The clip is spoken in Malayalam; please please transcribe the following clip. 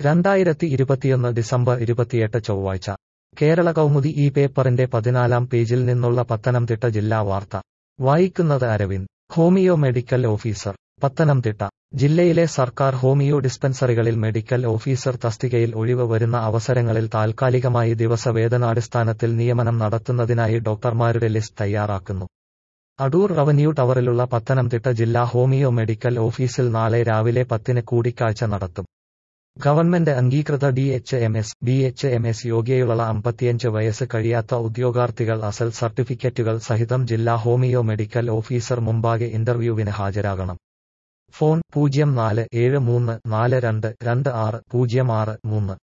രണ്ടായിരത്തി ഇരുപത്തിയൊന്ന് ഡിസംബർ ഇരുപത്തിയെട്ട് ചൊവ്വാഴ്ച കേരള കൗമുദി ഈ പേപ്പറിന്റെ പതിനാലാം പേജിൽ നിന്നുള്ള പത്തനംതിട്ട ജില്ലാ വാർത്ത വായിക്കുന്നത് Aravind homeo medical officer Pathanamthitta ജില്ലയിലെ സർക്കാർ ഹോമിയോ ഡിസ്പെൻസറികളിൽ മെഡിക്കൽ ഓഫീസർ തസ്തികയിൽ ഒഴിവ് വരുന്ന അവസരങ്ങളിൽ താൽക്കാലികമായി ദിവസവേതനാടിസ്ഥാനത്തിൽ നിയമനം നടത്തുന്നതിനായി ഡോക്ടർമാരുടെ ലിസ്റ്റ് തയ്യാറാക്കുന്നു അടൂർ റവന്യൂ ടവറിലുള്ള പത്തനംതിട്ട ജില്ലാ ഹോമിയോ മെഡിക്കൽ ഓഫീസിൽ നാളെ രാവിലെ പത്തിന് കൂടിക്കാഴ്ച നടത്തും ഗവൺമെന്റ് അംഗീകൃത D H M S B H M S യോഗ്യയുള്ള അമ്പത്തിയഞ്ച് വയസ്സ് കഴിയാത്ത ഉദ്യോഗാർത്ഥികൾ അസൽ സർട്ടിഫിക്കറ്റുകൾ സഹിതം ജില്ലാ ഹോമിയോ മെഡിക്കൽ ഓഫീസർ മുമ്പാകെ ഇന്റർവ്യൂവിന് ഹാജരാകണം ഫോൺ പൂജ്യം നാല് ഏഴ് മൂന്ന് നാല് രണ്ട് രണ്ട് ആറ് പൂജ്യം ആറ് മൂന്ന്